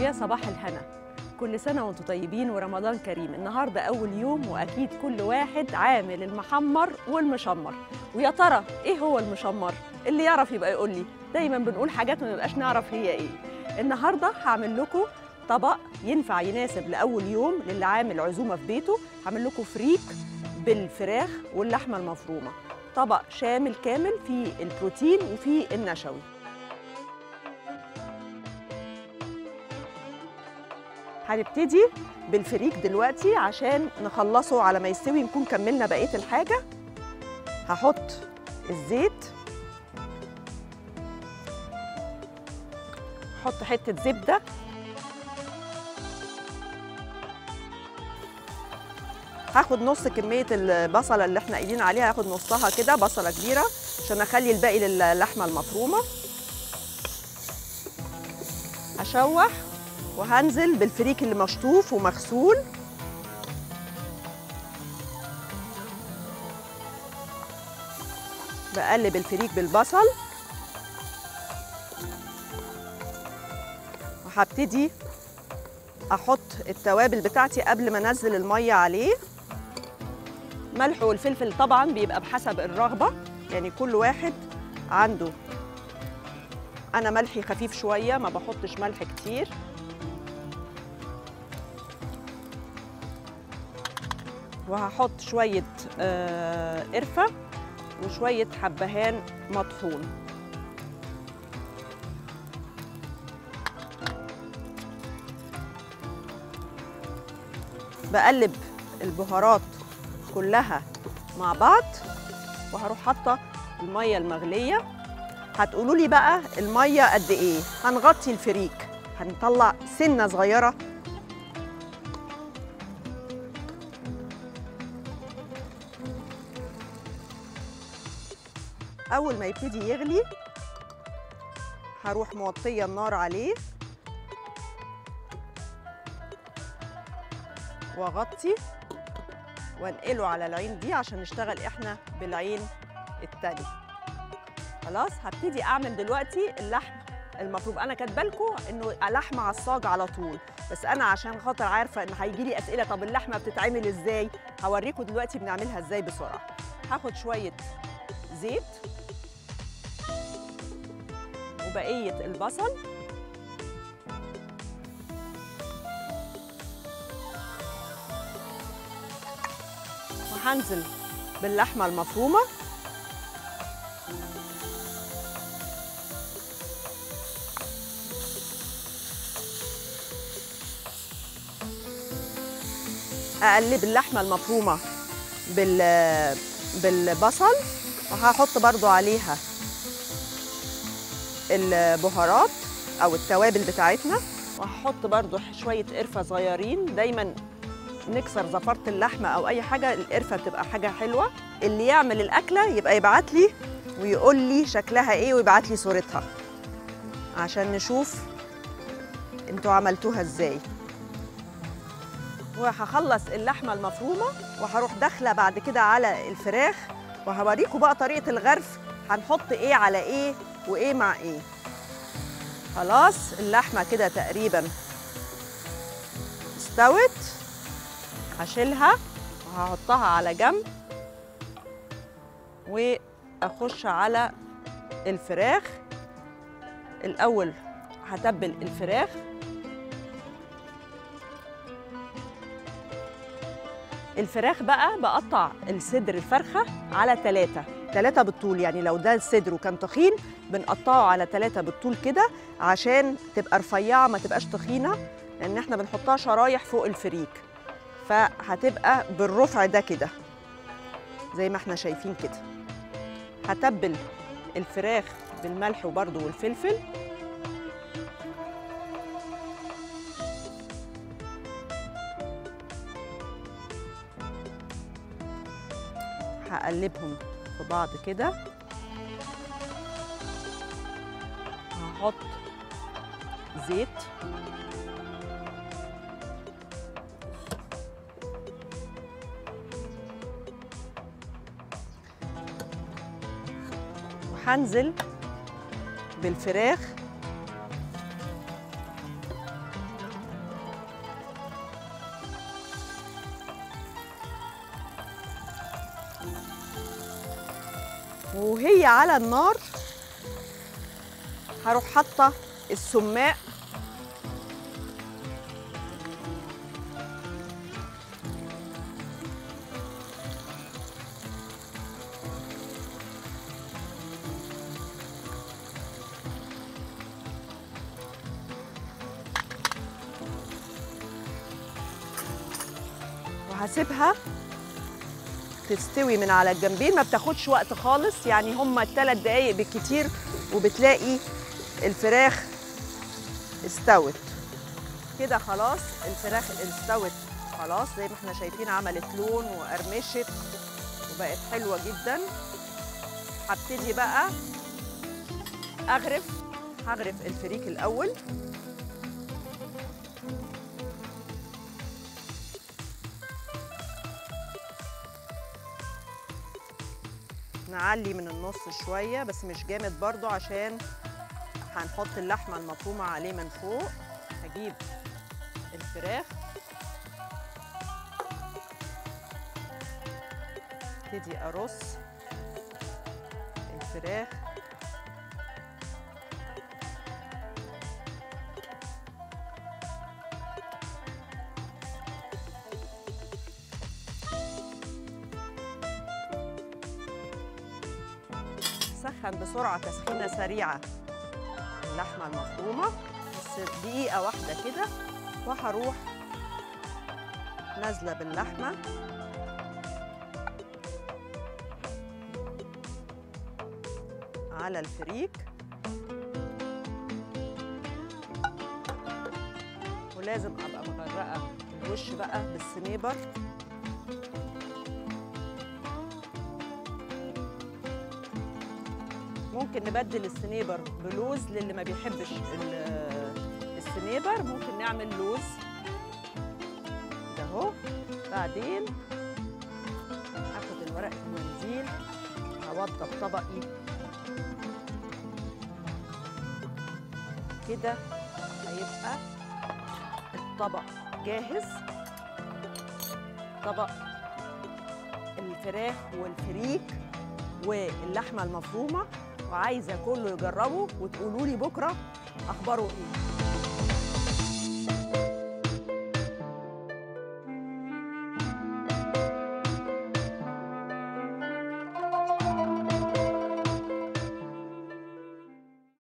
يا صباح الهنا كل سنة وانتم طيبين ورمضان كريم النهاردة أول يوم وأكيد كل واحد عامل المحمر والمشمر ويا ترى إيه هو المشمر؟ اللي يعرف يبقى يقول لي دايما بنقول حاجات ما نبقاش نعرف هي إيه النهاردة هعمل لكم طبق ينفع يناسب لأول يوم للي عامل عزومة في بيته هعمل لكم فريك بالفراخ واللحمة المفرومة طبق شامل كامل فيه البروتين وفيه النشوي هنبتدي بالفريك دلوقتي عشان نخلصه على ما يستوي نكون كملنا بقية الحاجة هحط الزيت احط حتة زبدة هاخد نص كمية البصلة اللي احنا قايلين عليها هاخد نصها كده بصلة كبيرة عشان اخلي الباقي للحمة المفرومة هشوح وهنزل بالفريك اللي مشطوف ومغسول بقلب الفريك بالبصل وهبتدي احط التوابل بتاعتي قبل ما انزل الميه عليه ملح والفلفل طبعا بيبقى بحسب الرغبه يعني كل واحد عنده انا ملحي خفيف شويه ما بحطش ملح كتير وهحط شويه آه قرفه وشويه حبهان مطحون بقلب البهارات كلها مع بعض وهروح حاطه الميه المغليه هتقولوا لي بقى الميه قد ايه هنغطي الفريك هنطلع سنه صغيره اول ما يبتدي يغلي هروح موطيه النار عليه واغطي وانقله على العين دي عشان نشتغل احنا بالعين التاني خلاص هبتدي اعمل دلوقتي اللحم المفروض انا كاتبه لكم انه لحم عصاج على طول بس انا عشان خاطر عارفه ان هيجي لي اسئله طب اللحمه بتتعمل ازاي هوريكم دلوقتي بنعملها ازاي بسرعه هاخد شويه زيت وبقيه البصل وهنزل باللحمه المفرومه اقلب اللحمه المفرومه بال بالبصل وهحط برضو عليها البهارات او التوابل بتاعتنا وهحط برضو شويه قرفه صغيرين دايما نكسر زفاره اللحمه او اي حاجه القرفه بتبقى حاجه حلوه اللي يعمل الاكله يبقى يبعت لي ويقول لي شكلها ايه ويبعت لي صورتها عشان نشوف انتوا عملتوها ازاي وهخلص اللحمه المفرومه وهروح داخله بعد كده على الفراخ وهوريكم بقى طريقه الغرف هنحط ايه على ايه وايه مع ايه خلاص اللحمه كده تقريبا استوت هشيلها وهحطها على جنب واخش على الفراخ الاول هتبل الفراخ الفراخ بقى بقطع الصدر الفرخه على ثلاثة ثلاثة بالطول يعني لو ده الصدر وكان تخين بنقطعه على ثلاثة بالطول كده عشان تبقى رفيعة ما تبقاش تخينة لأن احنا بنحطها شرايح فوق الفريك فهتبقى بالرفع ده كده زي ما احنا شايفين كده هتبل الفراخ بالملح وبرده والفلفل هقلبهم في بعض كده هحط زيت وهنزل بالفراخ وهي على النار هروح حاطه السماق وهسيبها تستوي من على الجنبين ما بتاخدش وقت خالص يعني هما الثلاث دقايق بالكتير وبتلاقي الفراخ استوت كده خلاص الفراخ استوت خلاص زي ما احنا شايفين عملت لون وقرمشت وبقت حلوه جدا هبتدي بقى اغرف هغرف الفريك الاول نعلي من النص شوية بس مش جامد برضو عشان هنحط اللحمة المفرومة عليه من فوق هجيب الفراخ ابتدي ارص الفراخ سخن بسرعة تسخينة سريعة اللحمة المفرومة بس دقيقة واحدة كده وهروح نازلة باللحمة على الفريك ولازم ابقى مغرقه الوش بقى بالسنيبر ممكن نبدل السنيبر بلوز للي ما بيحبش ال- السنيبر ممكن نعمل لوز ده اهو بعدين هاخد الورق المنديل هوضب طبقي كده هيبقى الطبق جاهز طبق الفراخ والفريك واللحمه المفرومه وعايزه كله يجربه وتقولوا لي بكره اخباره ايه